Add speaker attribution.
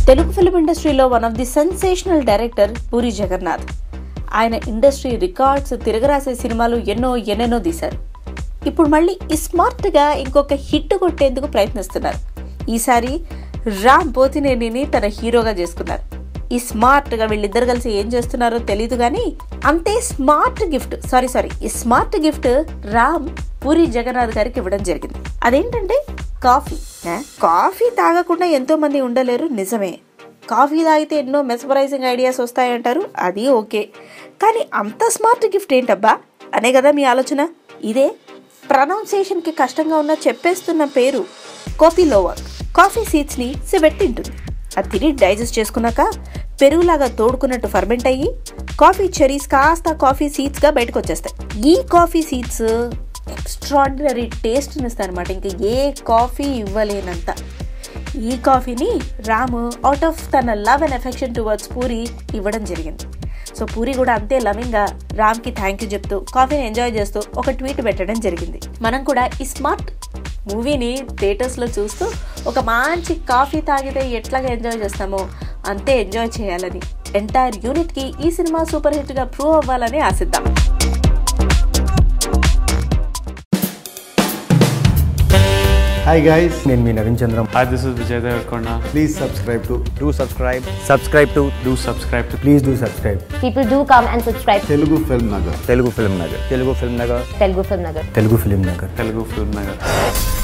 Speaker 1: Telugu film ఇండస్ట్రీలో one of the sensational director Puri Jagannadh ఆయన industry records తిరగరాసే సినిమాలు ఎన్నో ఎన్నెన్నో తీశారు ఇప్పుడు మళ్ళీ స్మార్ట్గా ఇంకొక హిట్ కొట్టేందుకు ప్రయత్నిస్తున్నారు ఈసారి రామ్ పోతినేనిని తన హీరోగా చేసుకున్నారు ఈ స్మార్ట్గా వీళ్ళిద్దరు కలిసి ఏం చేస్తున్నారో తెలియదు కానీ అంతే స్మార్ట్ గిఫ్ట్ సారీ సారీ ఈ స్మార్ట్ గిఫ్ట్ రామ్ పూరి జగన్నాథ్ గారికి ఇవ్వడం జరిగింది అదేంటంటే కాఫీ ఆ, కాఫీ తాగకుండా ఎంతో మంది ఉండలేరు నిజమే కాఫీ తాగితే ఎన్నో మెస్మరైజింగ్ ఐడియాస్ వస్తాయంటారు అది ఓకే కానీ అంత స్మార్ట్ గిఫ్ట్ ఏంటబ్బా అనే కదా మీ ఆలోచన ఇదే ప్రొనౌన్సియేషన్కి కష్టంగా ఉన్న చెప్పేస్తున్న పేరు కాఫీ లోవర్ కాఫీ సీడ్స్ని సివెట్ తింటుంది అది తిని డైజెస్ట్ చేసుకున్నాక పెరుగులాగా తోడుకున్నట్టు ఫర్మెంట్ అయ్యి కాఫీ చెరీస్ కాస్త కాఫీ సీడ్స్గా బయటకు వచ్చేస్తాయి ఈ కాఫీ సీడ్స్ ఎక్స్ట్రాడినరీ టేస్ట్ని ఇస్తాయి అనమాట ఇంకా ఏ కాఫీ ఇవ్వలేనంత ఈ కాఫీని రాము అవుట్ ఆఫ్ తన love and affection towards Puri ఇవ్వడం జరిగింది సో పూరి కూడా అంతే లవింగ్గా రామ్కి థ్యాంక్ యూ చెప్తూ కాఫీని ఎంజాయ్ చేస్తూ ఒక ట్వీట్ పెట్టడం జరిగింది మనం కూడా ఈ స్మార్ట్ మూవీని థియేటర్స్లో చూస్తూ ఒక మంచి కాఫీ తాగితే ఎట్లాగా ఎంజాయ్ చేస్తామో అంతే ఎంజాయ్ చేయాలని ఎంటైర్ యూనిట్కి ఈ సినిమా సూపర్ హిట్గా ప్రూవ్ అవ్వాలని ఆశిద్దాం
Speaker 2: హాయ్ గైస్ నేను మీ Naveen Chandram
Speaker 3: Hi, this is Vijay Devarkonda.
Speaker 2: Please subscribe to
Speaker 4: do subscribe subscribe to
Speaker 3: Do subscribe to
Speaker 2: please do subscribe
Speaker 5: People do come and subscribe to
Speaker 2: Telugu film Nagar
Speaker 4: telugu film nagar telugu film nagar
Speaker 5: Telugu Film Nagar.
Speaker 2: Telugu film Nagar
Speaker 3: Telugu Film Nagar.